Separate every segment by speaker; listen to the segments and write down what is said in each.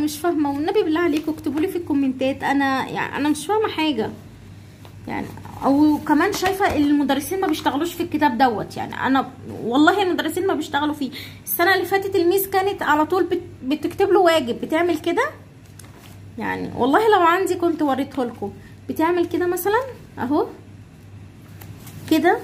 Speaker 1: مش فاهمه والنبي بالله عليكم اكتبوا لي في الكومنتات انا يعني انا مش فاهمه حاجه يعني او كمان شايفه المدرسين ما بيشتغلوش في الكتاب دوت يعني انا والله المدرسين ما بيشتغلوا فيه السنه اللي فاتت الميس كانت على طول بت- بتكتب له واجب بتعمل كده يعني والله لو عندي كنت وريته لكم بتعمل كده مثلا اهو كده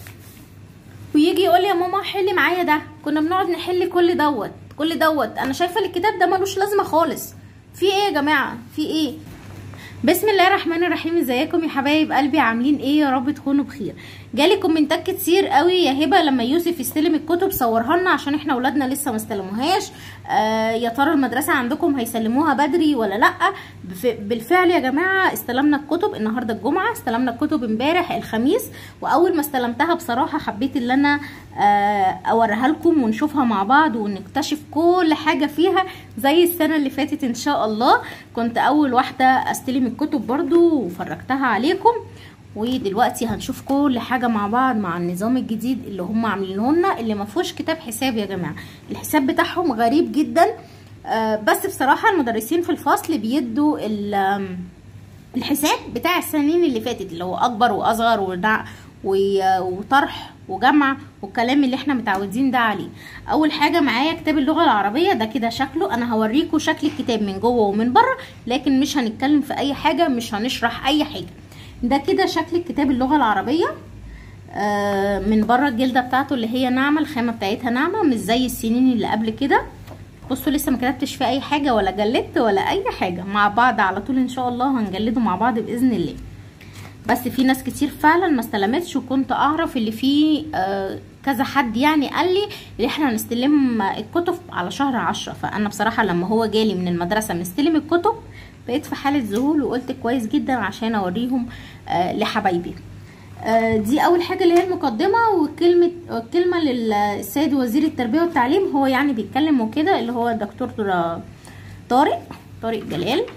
Speaker 1: ويجي يقول لي يا ماما حلي معايا ده كنا بنقعد نحل كل دوت كل دوت انا شايفه الكتاب ده ملوش لازمه خالص في ايه يا جماعه في ايه بسم الله الرحمن الرحيم ازيكم يا حبايب قلبي عاملين ايه يا رب تكونوا بخير جالي كومنتات كتير قوي يا هبه لما يوسف يستلم الكتب صورها لنا عشان احنا اولادنا لسه ما استلموهاش آه يا ترى المدرسه عندكم هيسلموها بدري ولا لا بف- بالفعل يا جماعه استلمنا الكتب النهارده الجمعه استلمنا الكتب امبارح الخميس واول ما استلمتها بصراحه حبيت ان انا آه اوريها لكم ونشوفها مع بعض ونكتشف كل حاجه فيها زي السنه اللي فاتت ان شاء الله كنت اول واحده استلم الكتب برضو وفرجتها عليكم ودلوقتي هنشوف كل حاجه مع بعض مع النظام الجديد اللي هم عاملينه لنا اللي ما فيهوش كتاب حساب يا جماعه الحساب بتاعهم غريب جدا آه بس بصراحه المدرسين في الفصل بيدوا ال- آم، الحساب بتاع السنين اللي فاتت اللي هو اكبر واصغر ودع و- وطرح وجمع والكلام اللي احنا متعودين ده عليه اول حاجه معايا كتاب اللغه العربيه ده كده شكله انا هوريكم شكل الكتاب من جوه ومن بره لكن مش هنتكلم في اي حاجه مش هنشرح اي حاجه ده كده شكل الكتاب اللغه العربيه آه، من بره الجلده بتاعته اللي هي ناعمه الخامه بتاعتها ناعمه مش زي السنين اللي قبل كده بصوا لسه ما كتبتش فيه اي حاجه ولا جلدت ولا اي حاجه مع بعض على طول ان شاء الله هنجلده مع بعض باذن الله بس في ناس كتير فعلا ما استلمتش وكنت اعرف اللي فيه آه، كذا حد يعني قال لي ان احنا هنستلم الكتب على شهر عشرة فانا بصراحه لما هو جالي من المدرسه مستلم الكتب بقيت في حاله ذهول وقلت كويس جدا عشان اوريهم آه، لحبايبي آه، دي اول حاجه اللي هي المقدمه وكلمه الكلمه للسيد وزير التربيه والتعليم هو يعني بيتكلم وكده اللي هو الدكتور طارق طارق جلال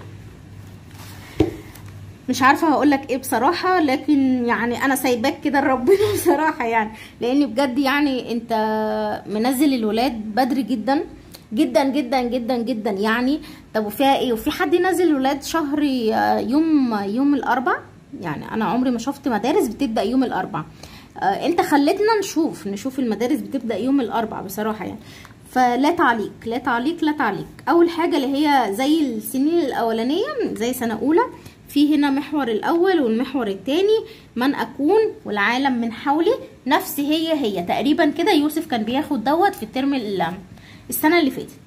Speaker 1: مش عارفه هقول لك ايه بصراحه لكن يعني انا سايباك كده لربنا بصراحه يعني لان بجد يعني انت منزل الولاد بدري جدا جدا جدا جدا جدا يعني طب وفيها ايه وفي حد ينزل الولاد شهر آه، يوم يوم الاربع يعني انا عمري ما شفت مدارس بتبدا يوم الاربع آه انت خلتنا نشوف نشوف المدارس بتبدا يوم الاربع بصراحه يعني فلا تعليق لا تعليق لا تعليق اول حاجه اللي هي زي السنين الاولانيه زي سنه اولى في هنا محور الاول والمحور الثاني من اكون والعالم من حولي نفس هي هي تقريبا كده يوسف كان بياخد دوت في الترم ال- السنه اللي فاتت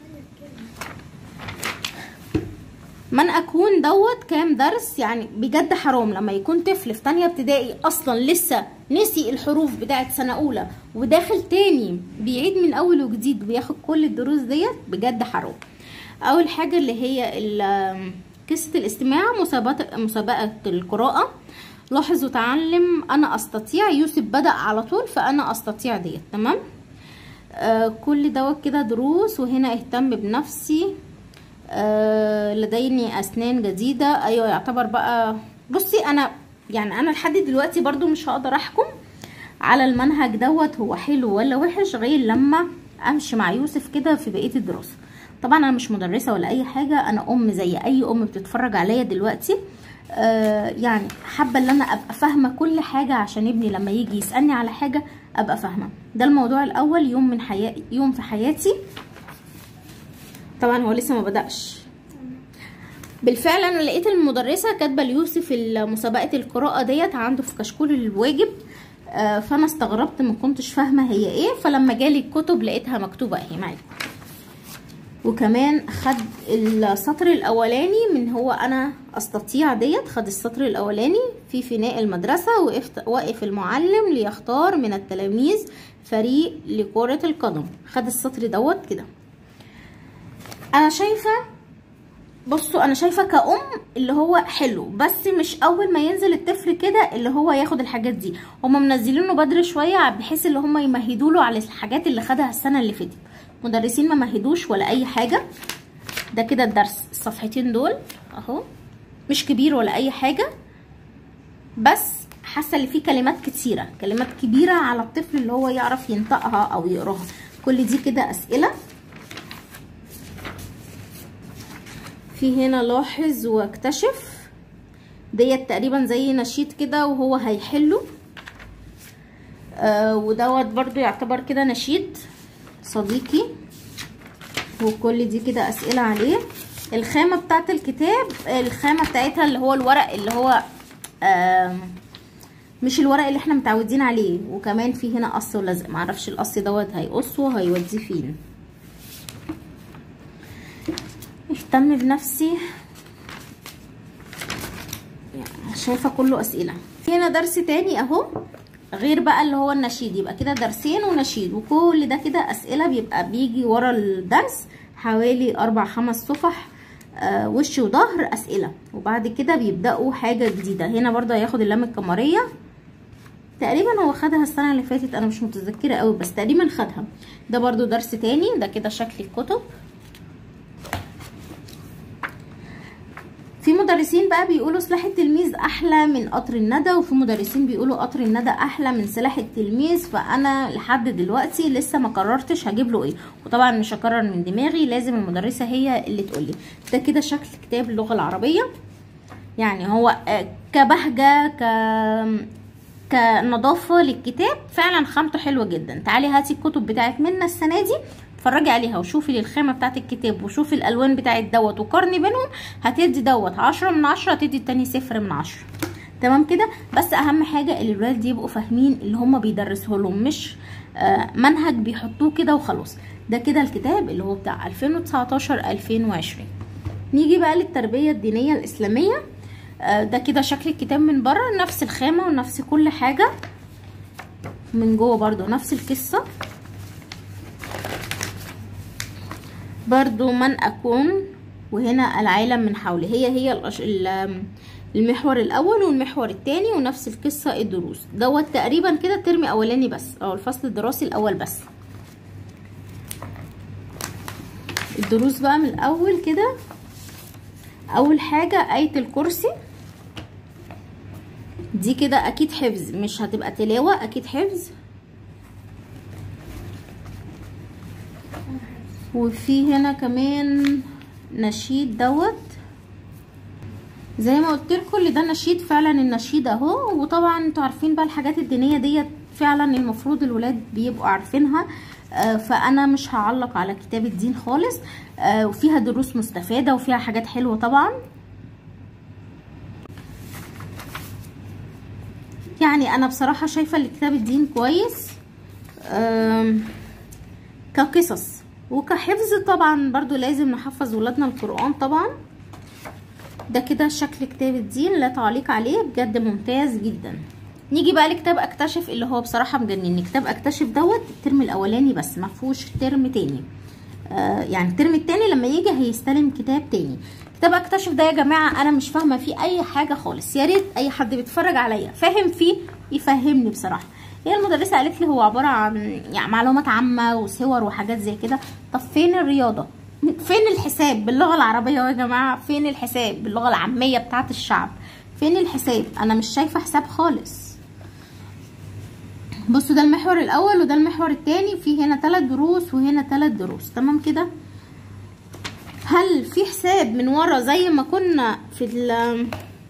Speaker 1: من اكون دوت كام درس يعني بجد حرام لما يكون طفل في تانية ابتدائي اصلا لسه نسي الحروف بتاعت سنة اولى وداخل تاني بيعيد من اول وجديد وياخد كل الدروس ديت بجد حرام اول حاجة اللي هي ال- قصة الاستماع مسابقة مسابقة القراءة لاحظ وتعلم انا استطيع يوسف بدأ على طول فانا استطيع ديت تمام آه كل دوت كده دروس وهنا اهتم بنفسي آه لديني اسنان جديده ايوه يعتبر بقى بصي انا يعني انا لحد دلوقتي برضو مش هقدر احكم على المنهج دوت هو حلو ولا وحش غير لما امشي مع يوسف كده في بقيه الدراسه طبعا انا مش مدرسه ولا اي حاجه انا ام زي اي ام بتتفرج عليا دلوقتي آه يعني حابه ان انا ابقى فاهمه كل حاجه عشان ابني لما يجي يسالني على حاجه ابقى فاهمه ده الموضوع الاول يوم من حياتي يوم في حياتي طبعا هو لسه ما بدأش بالفعل انا لقيت المدرسه كاتبه ليوسف مسابقه القراءه ديت عنده في كشكول الواجب آه، فانا استغربت ما كنتش فاهمه هي ايه فلما جالي الكتب لقيتها مكتوبه اهي معايا وكمان خد السطر الاولاني من هو انا استطيع ديت خد السطر الاولاني في فناء المدرسه وقفت وقف المعلم ليختار من التلاميذ فريق لكره القدم خد السطر دوت كده انا شايفه بصوا انا شايفه كأم اللي هو حلو بس مش اول ما ينزل الطفل كده اللي هو ياخد الحاجات دي هما منزلينه بدري شويه بحيث اللي هما يمهدوا له على الحاجات اللي خدها السنه اللي فاتت مدرسين ما مهدوش ولا اي حاجه ده كده الدرس الصفحتين دول اهو مش كبير ولا اي حاجه بس حاسه ان فيه كلمات كتيره كلمات كبيره على الطفل اللي هو يعرف ينطقها او يقراها كل دي كده اسئله في هنا لاحظ واكتشف ديت تقريبا زي نشيد كده وهو هيحله آه ودوت برضو يعتبر كده نشيد صديقي وكل دي كده اسئله عليه الخامه بتاعت الكتاب الخامه بتاعتها اللي هو الورق اللي هو آه مش الورق اللي احنا متعودين عليه وكمان في هنا قص ولزق معرفش القص دوت هيقصه هيوديه فين اهتم بنفسي يعني شايفه كله اسئله في هنا درس تاني اهو غير بقى اللي هو النشيد يبقى كده درسين ونشيد وكل ده كده اسئله بيبقى بيجي ورا الدرس حوالي اربع خمس صفح آه وش وظهر اسئله وبعد كده بيبداوا حاجه جديده هنا برضه هياخد اللام القمريه تقريبا هو خدها السنه اللي فاتت انا مش متذكره قوي بس تقريبا خدها ده برضو درس تاني ده كده شكل الكتب في مدرسين بقى بيقولوا سلاح التلميذ احلى من قطر الندى وفي مدرسين بيقولوا قطر الندى احلى من سلاح التلميذ فانا لحد دلوقتي لسه ما قررتش هجيب له ايه وطبعا مش هقرر من دماغي لازم المدرسه هي اللي تقول لي ده كده شكل كتاب اللغه العربيه يعني هو كبهجه ك كنظافه للكتاب فعلا خامته حلوه جدا تعالي هاتي الكتب بتاعت منا السنه دي اتفرجي عليها وشوفي الخامه بتاعت الكتاب وشوفي الالوان بتاعت دوت وقارني بينهم هتدي دوت عشرة من عشرة هتدي التاني صفر من عشرة تمام كده بس اهم حاجه الولاد يبقوا فاهمين اللي هم بيدرسوه لهم مش آه منهج بيحطوه كده وخلاص ده كده الكتاب اللي هو بتاع 2019 2020 نيجي بقى للتربيه الدينيه الاسلاميه آه ده كده شكل الكتاب من بره نفس الخامه ونفس كل حاجه من جوه برضو نفس القصه برضو من اكون وهنا العالم من حولي هي هي الأش... المحور الاول والمحور الثاني ونفس القصه الدروس دوت تقريبا كده ترم اولاني بس او الفصل الدراسي الاول بس الدروس بقى من الاول كده اول حاجه ايه الكرسي دي كده اكيد حفظ مش هتبقى تلاوه اكيد حفظ وفي هنا كمان نشيد دوت زي ما قلت لكم اللي ده نشيد فعلا النشيد اهو وطبعا انتوا عارفين بقى الحاجات الدينيه ديت فعلا المفروض الولاد بيبقوا عارفينها آه فانا مش هعلق على كتاب الدين خالص آه وفيها دروس مستفاده وفيها حاجات حلوه طبعا يعني انا بصراحه شايفه ان كتاب الدين كويس آه كقصص وكحفظ طبعا برضو لازم نحفظ ولادنا القرآن طبعا ده كده شكل كتاب الدين لا تعليق عليه بجد ممتاز جدا نيجي بقى لكتاب اكتشف اللي هو بصراحة مجنني كتاب اكتشف دوت الترم الاولاني بس ما فيهوش ترم تاني آه يعني الترم التاني لما يجي هيستلم كتاب تاني كتاب اكتشف ده يا جماعة انا مش فاهمة فيه اي حاجة خالص يا ريت اي حد بيتفرج عليا فاهم فيه يفهمني بصراحة هي المدرسة قالت لي هو عبارة عن يعني معلومات عامة وصور وحاجات زي كده طب فين الرياضة فين الحساب باللغة العربية يا جماعة فين الحساب باللغة العامية بتاعة الشعب فين الحساب انا مش شايفة حساب خالص بصوا ده المحور الاول وده المحور التاني في هنا ثلاث دروس وهنا ثلاث دروس تمام كده هل في حساب من ورا زي ما كنا في ال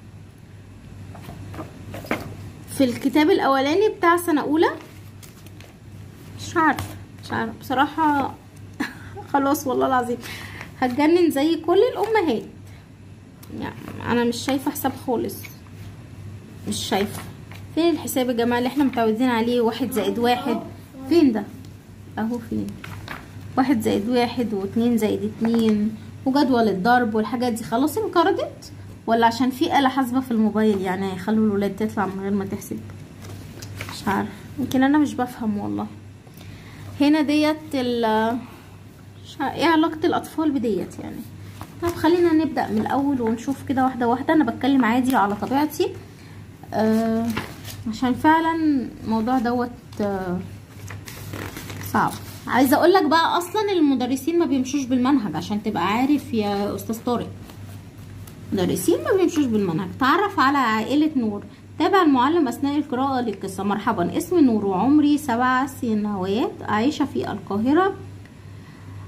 Speaker 1: في الكتاب الاولاني بتاع سنه اولى مش عارفه مش عارفه بصراحه خلاص والله العظيم هتجنن زي كل الامهات يعني انا مش شايفه حساب خالص مش شايفه فين الحساب يا جماعه اللي احنا متعودين عليه واحد زائد واحد فين ده اهو فين واحد زائد واحد واتنين زائد اتنين وجدول الضرب والحاجات دي خلاص انقرضت ولا عشان في آلة حاسبة في الموبايل يعني هيخلوا الولاد تطلع من غير ما تحسب مش عارف يمكن انا مش بفهم والله هنا ديت ال مش عارف ايه علاقة الاطفال بديت يعني طب خلينا نبدأ من الاول ونشوف كده واحدة واحدة انا بتكلم عادي على طبيعتي آه عشان فعلا الموضوع دوت آه صعب عايزه اقول لك بقى اصلا المدرسين ما بيمشوش بالمنهج عشان تبقى عارف يا استاذ طارق مدرسين ما بيمشوش بالمنهج تعرف على عائله نور تابع المعلم اثناء القراءه للقصه مرحبا اسمي نور وعمري سبع سنوات عايشه في القاهره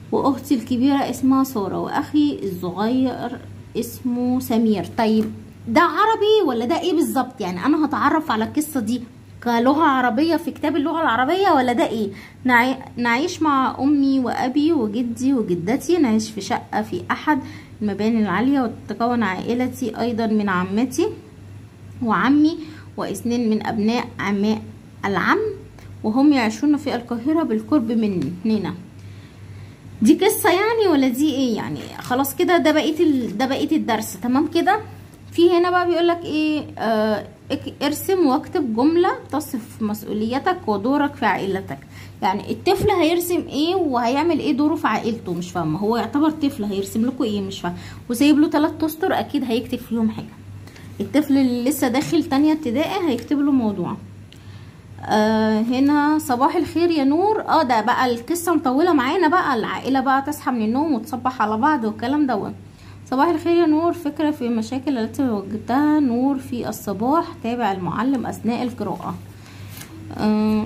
Speaker 1: واختي الكبيره اسمها ساره واخي الصغير اسمه سمير طيب ده عربي ولا ده ايه بالظبط يعني انا هتعرف على القصه دي كلغه عربيه في كتاب اللغه العربيه ولا ده ايه نعي... نعيش مع امي وابي وجدي وجدتي نعيش في شقه في احد المباني العاليه وتتكون عائلتي ايضا من عمتي وعمي واثنين من ابناء عماء العم وهم يعيشون في القاهره بالقرب مننا دي قصه يعني ولا دي ايه يعني خلاص كده ده بقيه ال... ده بقيه الدرس تمام كده في هنا بقى بيقول لك ايه آه ارسم واكتب جمله تصف مسؤوليتك ودورك في عائلتك يعني الطفل هيرسم ايه وهيعمل ايه دوره في عائلته مش فاهمه هو يعتبر طفل هيرسم لكم ايه مش فاهمه وسايب له ثلاث اسطر اكيد هيكتب فيهم حاجه الطفل اللي لسه داخل تانية ابتدائي هيكتب له موضوع آه هنا صباح الخير يا نور اه ده بقى القصه مطوله معانا بقى العائله بقى تصحى من النوم وتصبح على بعض والكلام دوت صباح الخير يا نور فكرة في المشاكل التي وجدتها نور في الصباح تابع المعلم أثناء القراءة آه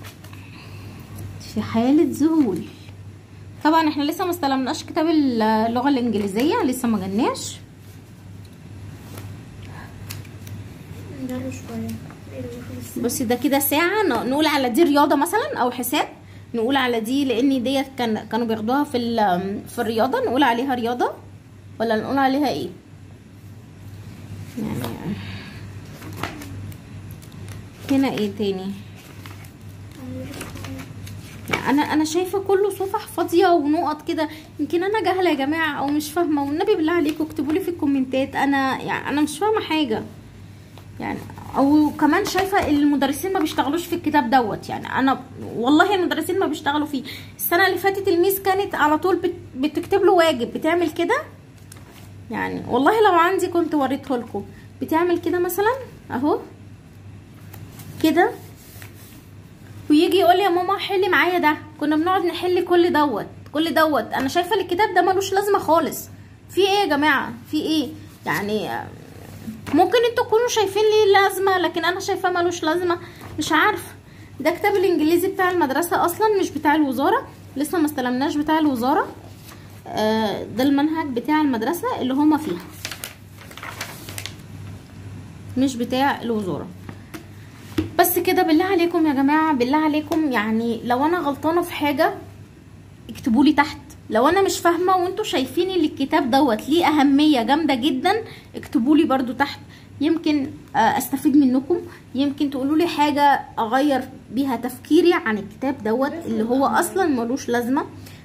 Speaker 1: في حالة ذهول طبعا احنا لسه ما استلمناش كتاب اللغة الإنجليزية لسه ما جناش بصي ده كده ساعة نقول على دي رياضة مثلا أو حساب نقول على دي لأن ديت كان كانوا بياخدوها في في الرياضة نقول عليها رياضة ولا نقول عليها ايه يعني هنا ايه تاني يعني انا انا شايفه كله صفح فاضيه ونقط كده يمكن انا جاهله يا جماعه او مش فاهمه والنبي بالله عليكم اكتبوا لي في الكومنتات انا يعني انا مش فاهمه حاجه يعني او كمان شايفه المدرسين ما بيشتغلوش في الكتاب دوت يعني انا والله المدرسين ما بيشتغلوا فيه السنه اللي فاتت الميس كانت على طول بت بتكتب له واجب بتعمل كده يعني والله لو عندي كنت وريته لكم بتعمل كده مثلا اهو كده ويجي يقول لي يا ماما حلي معايا ده كنا بنقعد نحل كل دوت كل دوت انا شايفه الكتاب ده ملوش لازمه خالص في ايه يا جماعه في ايه يعني ممكن انتوا تكونوا شايفين ليه لازمه لكن انا شايفاه ملوش لازمه مش عارفه ده كتاب الانجليزي بتاع المدرسه اصلا مش بتاع الوزاره لسه ما استلمناش بتاع الوزاره ده المنهج بتاع المدرسة اللي هما فيها مش بتاع الوزارة بس كده بالله عليكم يا جماعة بالله عليكم يعني لو انا غلطانة في حاجة اكتبوا لي تحت لو انا مش فاهمة وانتوا شايفين ان الكتاب دوت ليه اهمية جامدة جدا اكتبوا لي برضو تحت يمكن استفيد منكم يمكن تقولوا لي حاجة اغير بيها تفكيري عن الكتاب دوت اللي هو اصلا ملوش لازمة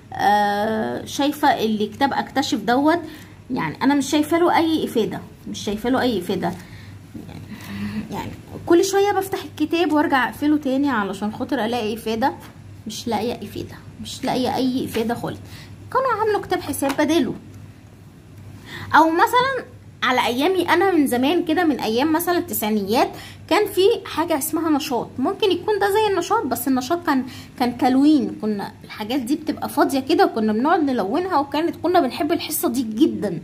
Speaker 1: آه شايفه اللي كتاب اكتشف دوت يعني انا مش شايفه له اي افاده مش شايفه له اي افاده يعني, يعني كل شويه بفتح الكتاب وارجع اقفله تاني علشان خاطر الاقي افاده مش لاقيه افاده مش لاقيه اي افاده خالص كانوا عملوا كتاب حساب بداله او مثلا على ايامي انا من زمان كده من ايام مثلا التسعينيات كان في حاجه اسمها نشاط ممكن يكون ده زي النشاط بس النشاط كان كان تلوين كنا الحاجات دي بتبقى فاضيه كده وكنا بنقعد نلونها وكانت كنا بنحب الحصه دي جدا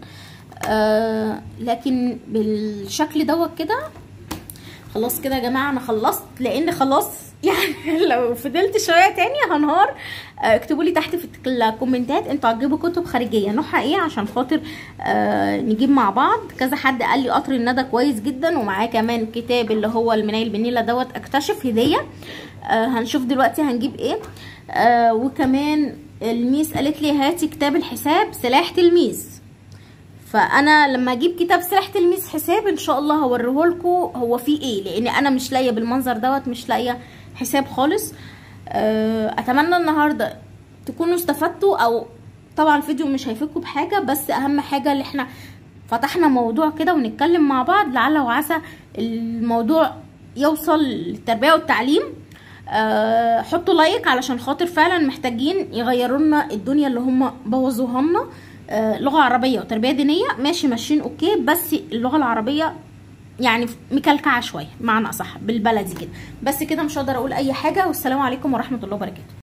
Speaker 1: آه لكن بالشكل دوت كده خلاص كده يا جماعه انا خلصت لان خلاص يعني لو فضلت شويه تاني هنهار اكتبوا لي تحت في الكومنتات انتوا هتجيبوا كتب خارجيه نوعها ايه عشان خاطر آه نجيب مع بعض كذا حد قال لي قطر الندى كويس جدا ومعاه كمان كتاب اللي هو المنايل بالنيله دوت اكتشف هديه آه هنشوف دلوقتي هنجيب ايه آه وكمان الميس قالت لي هاتي كتاب الحساب سلاح تلميذ فانا لما اجيب كتاب سلاح تلميذ حساب ان شاء الله هوريه لكم هو فيه ايه لان انا مش لاقيه بالمنظر دوت مش لاقيه حساب خالص اتمنى النهارده تكونوا استفدتوا او طبعا الفيديو مش هيفيدكم بحاجه بس اهم حاجه اللي احنا فتحنا موضوع كده ونتكلم مع بعض لعل وعسى الموضوع يوصل للتربيه والتعليم أه حطوا لايك علشان خاطر فعلا محتاجين يغيروا لنا الدنيا اللي هم بوظوها لنا أه لغه عربيه وتربيه دينيه ماشي ماشيين اوكي بس اللغه العربيه يعني مكلكعه شويه معنى اصح بالبلدي كده بس كده مش هقدر اقول اي حاجه والسلام عليكم ورحمه الله وبركاته